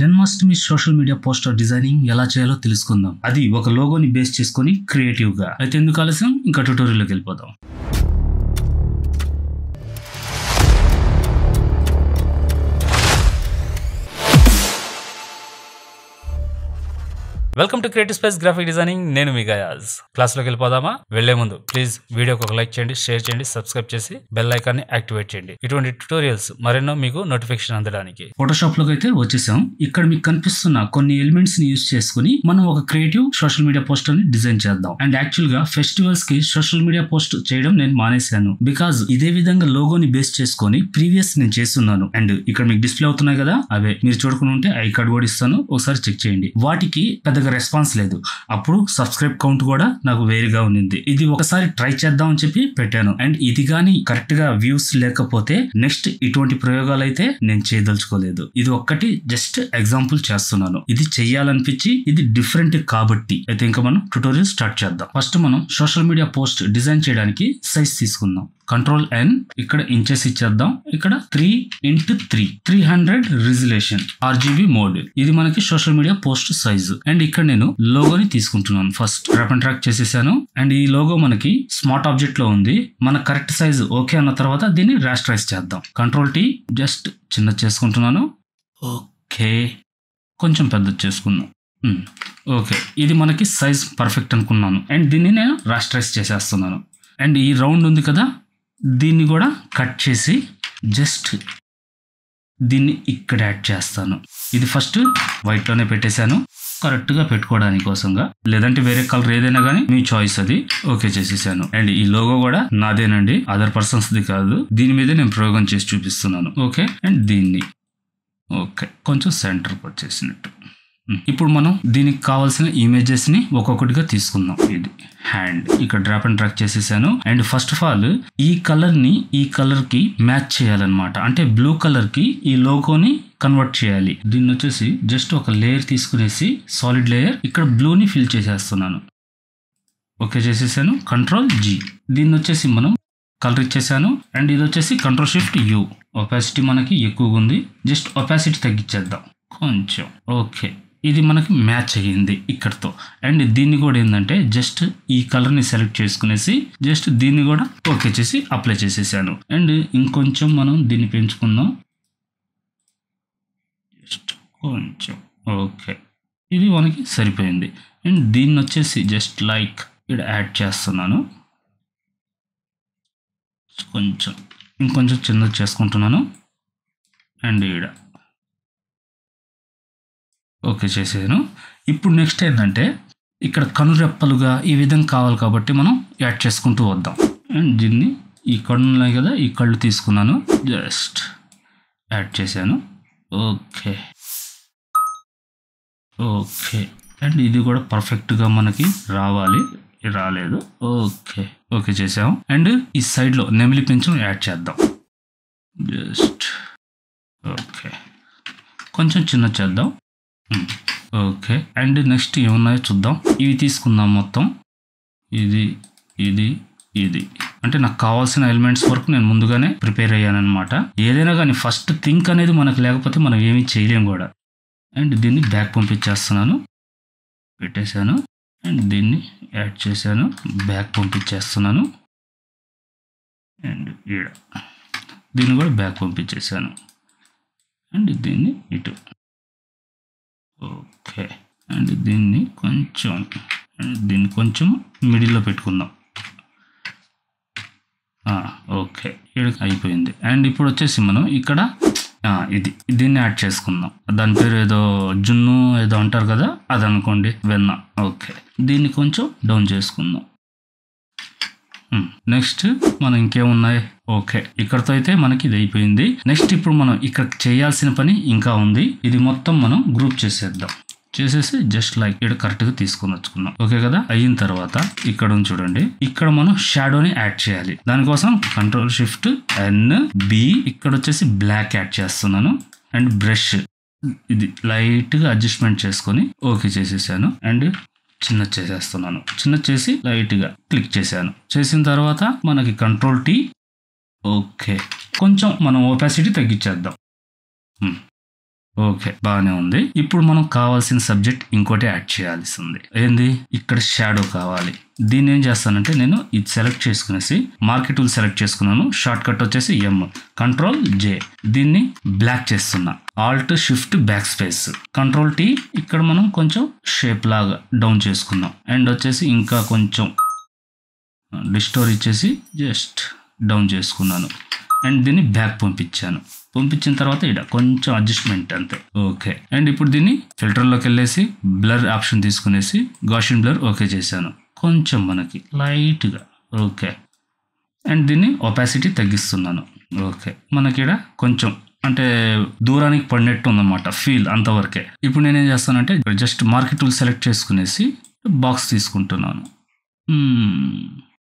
Janmashtami social media poster designing ఎలా చేయాలో తెలుసుకుందాం అది ఒక లోగోని బేస్ చేసుకొని క్రియేటివ్ గా అయితే ఎందుకు ఆలస్యం ఇంకా ట్యూటోరియల్లోకి వెళ్ళిపోదాం welcome to creative space graphic designing నేను మీ గయాజ్ క్లాస్లోకి వెళ్ళిపోదామా వెళ్లే ముందు ప్లీజ్ వీడియోకి ఒక లైక్ చేయండి షేర్ చేయండి సబ్స్క్రైబ్ చేసి బెల్ ఐకాన్ని యాక్టివేట్ చేయండి ఇటువంటి ట్యూటోరియల్స్ మరెన్నో మీకు నోటిఫికేషన్ అందడానికి ఫోటోషాప్ లోకి అయితే వచ్చేసాం ఇక్కడ మీకు కనిపిస్తున్న కొన్ని ఎలిమెంట్స్ ని యూస్ చేసుకుని మనం ఒక క్రియేటివ్ సోషల్ మీడియా పోస్టర్ ని డిజైన్ చేద్దాం అండ్ యాక్చువల్ గా ఫెస్టివల్స్ కి సోషల్ మీడియా పోస్ట్ చేయడం నేను మానేశాను బికాజ్ ఇదే విధంగా లోగోని బేస్ చేసుకొని ప్రీవియస్ నేను చేస్తున్నాను అండ్ ఇక్కడ మీకు డిస్ప్లే అవుతున్నాయి కదా అవే మీరు చూడకుండా ఉంటే ఐ కార్డ్ కూడా ఇస్తాను ఒకసారి చెక్ చేయండి వాటికి పెద్దగా రెస్పాన్స్ లేదు అప్పుడు సబ్స్క్రైబ్ కౌంట్ కూడా నాకు వేరుగా ఉన్నింది ఇది ఒకసారి ట్రై చేద్దాం అని చెప్పి పెట్టాను అండ్ ఇది కానీ కరెక్ట్ గా వ్యూస్ లేకపోతే నెక్స్ట్ ఇటువంటి ప్రయోగాలు అయితే నేను చేయదలుచుకోలేదు ఇది ఒక్కటి జస్ట్ ఎగ్జాంపుల్ చేస్తున్నాను ఇది చెయ్యాలనిపించి ఇది డిఫరెంట్ కాబట్టి అయితే ఇంకా మనం ట్యూటోరియల్ స్టార్ట్ చేద్దాం ఫస్ట్ మనం సోషల్ మీడియా పోస్ట్ డిజైన్ చేయడానికి సైజ్ తీసుకుందాం కంట్రోల్ ఎన్ ఇక్కడ ఇంచెస్ ఇచ్చేద్దాం ఇక్కడ three into three three hundred resolution RGB mode ఇది మనకి social media post size and ఇక్కడ నేను లోగోని తీసుకుంటున్నాను ఫస్ట్ డ్రాప్ అండ్ ట్రాక్ చేసేసాను అండ్ ఈ లోగో మనకి స్మార్ట్ ఆబ్జెక్ట్ లో ఉంది మన కరెక్ట్ సైజు ఓకే అన్న తర్వాత దీన్ని రాస్టరైజ్ చేద్దాం కంట్రోల్ టీ జస్ట్ చిన్న చేసుకుంటున్నాను ఓకే కొంచెం పెద్ద చేసుకుందాం ఉమ్, ఓకే ఇది మనకి సైజ్ పర్ఫెక్ట్ అనుకున్నాను అండ్ దీన్ని నేను రాస్టరైజ్ చేసేస్తున్నాను అండ్ ఈ రౌండ్ ఉంది కదా దీన్ని కూడా కట్ చేసి జస్ట్ దీన్ని ఇక్కడ యాడ్ చేస్తాను ఇది ఫస్ట్ వైట్లోనే పెట్టేశాను కరెక్ట్గా పెట్టుకోవడానికి కోసంగా లేదంటే వేరే కలర్ ఏదైనా కానీ మీ చాయిస్ అది ఓకే చేసేసాను అండ్ ఈ లోగో కూడా నాదేనండి అదర్ పర్సన్స్ది కాదు దీని మీదే నేను ప్రయోగం చేసి చూపిస్తున్నాను ఓకే అండ్ దీన్ని ఓకే కొంచెం సెంటర్కి వచ్చేసినట్టు ఉమ్, ఇప్పుడు మనం దీనికి కావాల్సిన ఇమేజెస్ ని ఒక్కొక్కటిగా తీసుకుందాం ఇది హ్యాండ్ ఇక్కడ డ్రాప్ అండ్ ట్రాక్ చేసేసాను అండ్ ఫస్ట్ ఆఫ్ ఆల్ ఈ కలర్ ని ఈ కలర్ కి మ్యాచ్ చేయాలన్నమాట అంటే బ్లూ కలర్ కి ఈ లోగోని కన్వర్ట్ చేయాలి దీన్ని వచ్చేసి జస్ట్ ఒక లేయర్ తీసుకునేసి సాలిడ్ లేయర్ ఇక్కడ బ్లూని ఫిల్ చేసేస్తున్నాను ఓకే చేసేసాను కంట్రోల్ జీ దీన్ని వచ్చేసి మనం కలర్ ఇచ్చేసాను అండ్ ఇది వచ్చేసి కంట్రోల్ షిఫ్ట్ యూ ఒపాసిటీ మనకి ఎక్కువగా ఉంది జస్ట్ ఒపాసిటీ తగ్గించేద్దాం కొంచెం ఓకే ఇది మనకి మ్యాచ్ అయ్యింది ఇక్కడతో అండ్ దీన్ని కూడా ఏంటంటే జస్ట్ ఈ కలర్ని సెలెక్ట్ చేసుకునేసి జస్ట్ దీన్ని కూడా ఓకే చేసి అప్లై చేసేసాను అండ్ ఇంకొంచెం మనం దీన్ని పెంచుకుందాం జస్ట్ కొంచెం ఓకే ఇది మనకి సరిపోయింది అండ్ దీన్ని వచ్చేసి జస్ట్ లైక్ ఇక్కడ యాడ్ చేస్తున్నాను కొంచెం ఇంకొంచెం చిన్నది చేసుకుంటున్నాను అండ్ ఈడ ఓకే చేసాను ఇప్పుడు నెక్స్ట్ ఏంటంటే ఇక్కడ కనురెప్పలుగా ఈ విధంగా కావాలి కాబట్టి మనం యాడ్ చేసుకుంటూ వద్దాం అండ్ దీన్ని ఈ కళ్ళు ఉన్నాయి కదా ఈ కళ్ళు తీసుకున్నాను జస్ట్ యాడ్ చేశాను ఓకే ఓకే అండ్ ఇది కూడా పర్ఫెక్ట్గా మనకి రావాలి రాలేదు ఓకే ఓకే చేసాము అండ్ ఈ సైడ్లో నెమిలి పెంచం యాడ్ చేద్దాం జస్ట్ ఓకే కొంచెం చిన్న చేద్దాం ఉమ్, ఓకే అండ్ నెక్స్ట్ ఏమున్నాయో చూద్దాం ఇవి తీసుకుందాం మొత్తం ఇది ఇది ఇది అంటే నాకు కావాల్సిన ఎలిమెంట్స్ వరకు నేను ముందుగానే ప్రిపేర్ అయ్యాను అనమాట ఏదైనా కానీ ఫస్ట్ థింక్ అనేది మనకు లేకపోతే మనం ఏమీ చేయలేం కూడా అండ్ దీన్ని బ్యాక్ పంపించేస్తున్నాను పెట్టేశాను అండ్ దీన్ని యాడ్ చేశాను బ్యాక్ పంపించేస్తున్నాను అండ్ ఈడ దీన్ని కూడా బ్యాక్ పంపించేశాను అండ్ దీన్ని ఇటు ఓకే అండ్ దీన్ని కొంచెం అండ్ దీన్ని కొంచెం మిడిల్లో పెట్టుకుందాం ఆ, ఓకే ఇక్కడ అయిపోయింది అండ్ ఇప్పుడు వచ్చేసి మనం ఇక్కడ ఆ, ఇది దీన్ని యాడ్ చేసుకుందాం దాని పేరు ఏదో జున్ను ఏదో అంటారు కదా అది అనుకోండి వెన్న ఓకే దీన్ని కొంచెం డౌన్ చేసుకుందాం నెక్స్ట్ మనం ఇంకేమున్నాయి ఓకే ఇక్కడతో అయితే మనకి ఇది అయిపోయింది నెక్స్ట్ ఇప్పుడు మనం ఇక్కడ చేయాల్సిన పని ఇంకా ఉంది ఇది మొత్తం మనం గ్రూప్ చేసేద్దాం చేసేసి జస్ట్ లైక్ ఇక్కడ కరెక్ట్ గా తీసుకొని వచ్చుకున్నాం ఓకే కదా అయిన తర్వాత ఇక్కడ ఉంది చూడండి ఇక్కడ మనం షాడోని యాడ్ చేయాలి దానికోసం కంట్రోల్ షిఫ్ట్ ఎన్ బి ఇక్కడ వచ్చేసి బ్లాక్ యాడ్ చేస్తున్నాను అండ్ బ్రష్ ఇది లైట్ గా అడ్జస్ట్మెంట్ చేసుకొని ఓకే చేసేసాను అండ్ చిన్న చేసేస్తున్నాను చిన్న చేసి లైట్ గా క్లిక్ చేశాను చేసిన తర్వాత మనకి కంట్రోల్ టీ ఓకే కొంచెం మనం ఓపాసిటీ తగ్గించేద్దాం ఓకే బాగానే ఉంది ఇప్పుడు మనం కావాల్సిన సబ్జెక్ట్ ఇంకోటి యాడ్ చేయాల్సి ఉంది ఏంది ఇక్కడ షాడో కావాలి దీన్ని ఏం చేస్తానంటే నేను ఇది సెలెక్ట్ చేసుకునేసి మార్కెట్ టూల్ సెలెక్ట్ చేసుకున్నాను షార్ట్ కట్ వచ్చేసి ఎం కంట్రోల్ జే దీన్ని బ్లాక్ చేస్తున్నా alt shift backspace control T ఇక్కడ మనం కొంచెం షేప్ లాగా డౌన్ చేసుకుందాం అండ్ వచ్చేసి ఇంకా కొంచెం డిస్టోర్ ఇచ్చేసి జస్ట్ డౌన్ చేసుకున్నాను అండ్ దీన్ని బ్యాక్ పంపించాను పంపించిన తర్వాత ఇక్కడ కొంచెం అడ్జస్ట్మెంట్ అంతే ఓకే అండ్ ఇప్పుడు దీన్ని ఫిల్టర్లోకి వెళ్ళేసి బ్లర్ ఆప్షన్ తీసుకునేసి గాషన్ బ్లర్ ఓకే చేశాను కొంచెం మనకి లైట్గా ఓకే అండ్ దీన్ని ఒపాసిటీ తగ్గిస్తున్నాను ఓకే మనకి ఇక్కడ కొంచెం అంటే దూరానికి పడినట్టు ఉందన్నమాట ఫీల్ అంతవరకే ఇప్పుడు నేనేం చేస్తానంటే జస్ట్ మార్కెట్ టూల్ సెలెక్ట్ చేసుకునేసి బాక్స్ తీసుకుంటున్నాను hmm.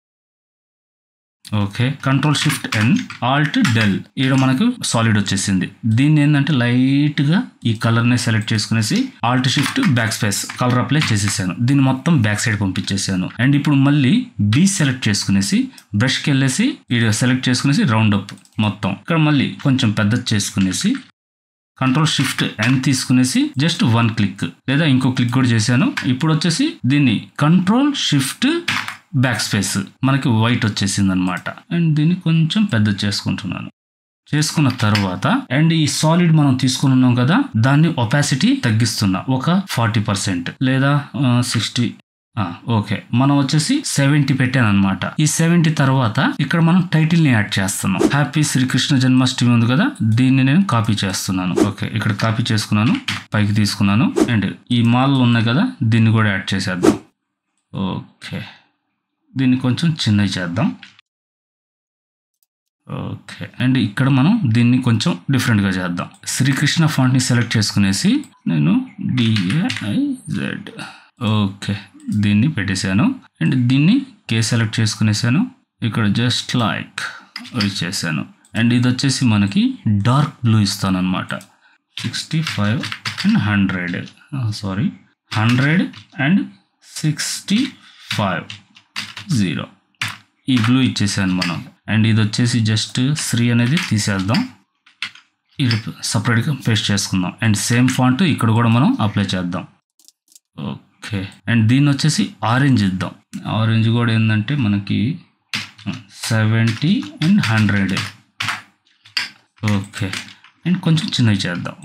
Okay control shift N alt del ఇక్కడ మనకు సాలిడ్ వచ్చేసింది దీన్ని ఏంటంటే లైట్ గా ఈ కలర్ ని సెలెక్ట్ చేసుకునేసి alt shift backspace colour apply చేసేసాను దీన్ని మొత్తం బ్యాక్ సైడ్ పంపించేసాను అండ్ ఇప్పుడు మళ్ళీ బీ సెలెక్ట్ చేసుకునేసి బ్రష్ కి వెళ్ళేసి ఇక్కడ సెలెక్ట్ చేసుకునేసి రౌండ్ అప్ మొత్తం ఇక్కడ మళ్ళీ కొంచెం పెద్దది చేసుకునేసి కంట్రోల్ షిఫ్ట్ ఎన్ తీసుకునేసి జస్ట్ వన్ క్లిక్ లేదా ఇంకో క్లిక్ కూడా చేశాను ఇప్పుడు వచ్చేసి దీన్ని కంట్రోల్ షిఫ్ట్ బ్యాక్ స్పేస్ మనకి వైట్ వచ్చేసింది అనమాట అండ్ దీన్ని కొంచెం పెద్ద చేసుకుంటున్నాను చేసుకున్న తర్వాత అండ్ ఈ సాలిడ్ మనం తీసుకుని ఉన్నాం కదా దాన్ని ఒపాసిటీ తగ్గిస్తున్నా ఒక ఫార్టీ పర్సెంట్ లేదా సిక్స్టీ ఓకే మనం వచ్చేసి సెవెంటీ పెట్టాను అనమాట ఈ సెవెంటీ తర్వాత ఇక్కడ మనం టైటిల్ ని యాడ్ చేస్తున్నాం హ్యాపీ శ్రీకృష్ణ జన్మాష్టమి ఉంది కదా దీన్ని నేను కాపీ చేస్తున్నాను ఓకే ఇక్కడ కాపీ చేసుకున్నాను పైకి తీసుకున్నాను అండ్ ఈ మాల్ ఉన్నాయి కదా దీన్ని కూడా యాడ్ చేసేద్దాం ఓకే దీన్ని కొంచెం చిన్నవి చేద్దాం ఓకే అండ్ ఇక్కడ మనం దీన్ని కొంచెం డిఫరెంట్గా చేద్దాం శ్రీకృష్ణ ఫాంట్ని సెలెక్ట్ చేసుకునేసి నేను డిఏఐజెడ్ ఓకే దీన్ని పెట్టేశాను అండ్ దీన్ని కే సెలెక్ట్ చేసుకునేసాను ఇక్కడ జస్ట్ లైక్ ఇచ్చేసాను అండ్ ఇది వచ్చేసి మనకి డార్క్ బ్లూ ఇస్తాను అనమాట sixty five and hundred sorry hundred and sixty five zero ఈ బ్లూ ఇచ్చేసాను మనం అండ్ ఇది వచ్చేసి జస్ట్ శ్రీ అనేది తీసేద్దాం ఇది సపరేట్గా పేస్ట్ చేసుకుందాం అండ్ సేమ్ ఫాంట్ ఇక్కడ కూడా మనం అప్లై చేద్దాం ఓకే అండ్ దీన్ని వచ్చేసి ఆరెంజ్ ఇద్దాం ఆరెంజ్ కూడా ఏంటంటే మనకి seventy and hundred okay and కొంచెం చిన్నవి చేద్దాం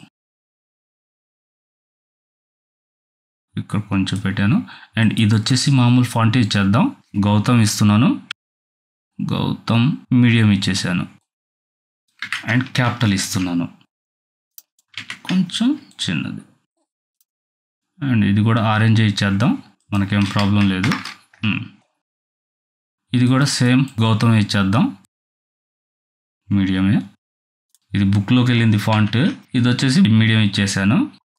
ఇక్కడ కొంచెం పెట్టాను అండ్ ఇది వచ్చేసి మామూలు ఫాంట్ ఇచ్చేద్దాం గౌతమ్ ఇస్తున్నాను గౌతమ్ మీడియం ఇచ్చేసాను అండ్ క్యాపిటల్ ఇస్తున్నాను కొంచెం చిన్నది అండ్ ఇది కూడా ఆరెంజ్ ఇచ్చేద్దాం మనకేం ప్రాబ్లం లేదు మ్. ఇది కూడా సేమ్ గౌతమ్ ఇచ్చేద్దాం మీడియమే ఇది బుక్లోకి వెళ్ళింది ఫాంట్ ఇది వచ్చేసి మీడియం ఇచ్చేసాను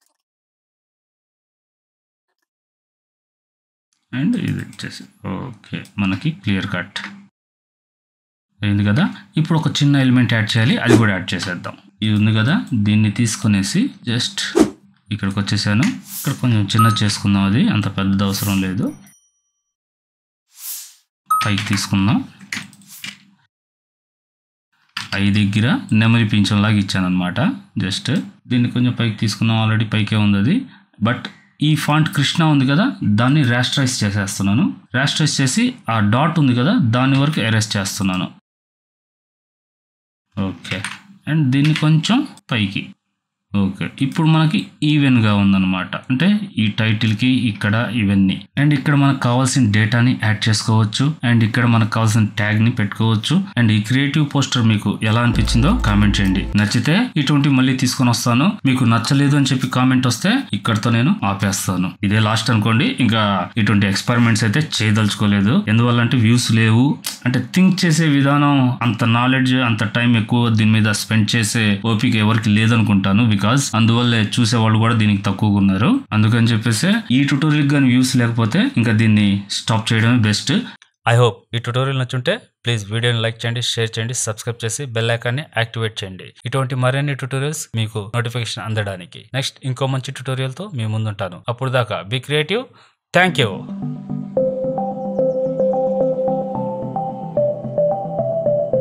అండ్ ఇది వచ్చేసి ఓకే మనకి క్లియర్ కట్ అయింది కదా ఇప్పుడు ఒక చిన్న ఎలిమెంట్ యాడ్ చేయాలి అది కూడా యాడ్ చేసేద్దాం ఇది ఉంది కదా దీన్ని తీసుకునేసి జస్ట్ ఇక్కడికి వచ్చేసాను ఇక్కడ కొంచెం చిన్న చేసుకుందాం అది అంత పెద్ద అవసరం లేదు పైకి తీసుకుందాం ఐ దగ్గర నెమలి పింఛంలాగా ఇచ్చాను అనమాట జస్ట్ దీన్ని కొంచెం పైకి తీసుకున్నాం ఆల్రెడీ పైకే ఉంది అది బట్ ఈ ఫాంట్ కృష్ణ ఉంది కదా దాన్ని ర్యాస్ట్రైజ్ చేసేస్తున్నాను ర్యాస్ట్రైజ్ చేసి ఆ డాట్ ఉంది కదా దాని వరకు ఎరేస్ చేస్తున్నాను ఓకే అండ్ దీన్ని కొంచెం పైకి ఓకే ఇప్పుడు మనకి ఈవెన్గా ఉందన్నమాట అంటే ఈ టైటిల్కి ఇక్కడ ఇవన్నీ అండ్ ఇక్కడ మనకు కావాల్సిన డేటాని యాడ్ చేసుకోవచ్చు అండ్ ఇక్కడ మనకు కావాల్సిన ట్యాగ్ ని పెట్టుకోవచ్చు అండ్ ఈ క్రియేటివ్ పోస్టర్ మీకు ఎలా అనిపించిందో కామెంట్ చేయండి నచ్చితే ఇటువంటి మళ్ళీ తీసుకొని వస్తాను మీకు నచ్చలేదు అని చెప్పి కామెంట్ వస్తే ఇక్కడతో నేను ఆపేస్తాను ఇదే లాస్ట్ అనుకోండి ఇంకా ఇటువంటి ఎక్స్పెరిమెంట్స్ అయితే చేయదలుచుకోలేదు ఎందువల్ల అంటే వ్యూస్ లేవు అంటే థింక్ చేసే విధానం అంత నాలెడ్జ్ అంత టైం ఎక్కువ దీని మీద స్పెండ్ చేసే ఓపిక ఎవరికి లేదనుకుంటాను బికాస్ అందువల్ల చూసే వాళ్ళు కూడా దీనికి తక్కువగా ఉన్నారు అందుకని చెప్పేసి ఈ ట్యూటోరియల్ కానీ వ్యూస్ లేకపోతే ఇంకా దీన్ని స్టాప్ చేయడమే బెస్ట్ ఐ హోప్ ఈ ట్యూటోరియల్ నచ్చుంటే ప్లీజ్ వీడియోని లైక్ చేయండి షేర్ చేయండి సబ్స్క్రైబ్ చేసి బెల్ ఐకాన్ని యాక్టివేట్ చేయండి ఇటువంటి మరిన్ని ట్యూటోరియల్స్ మీకు నోటిఫికేషన్ అందడానికి నెక్స్ట్ ఇంకో మంచి ట్యూటోరియల్తో మీ ముందుంటాను అప్పుడు దాకా బీ క్రియేటివ్ థ్యాంక్ యూ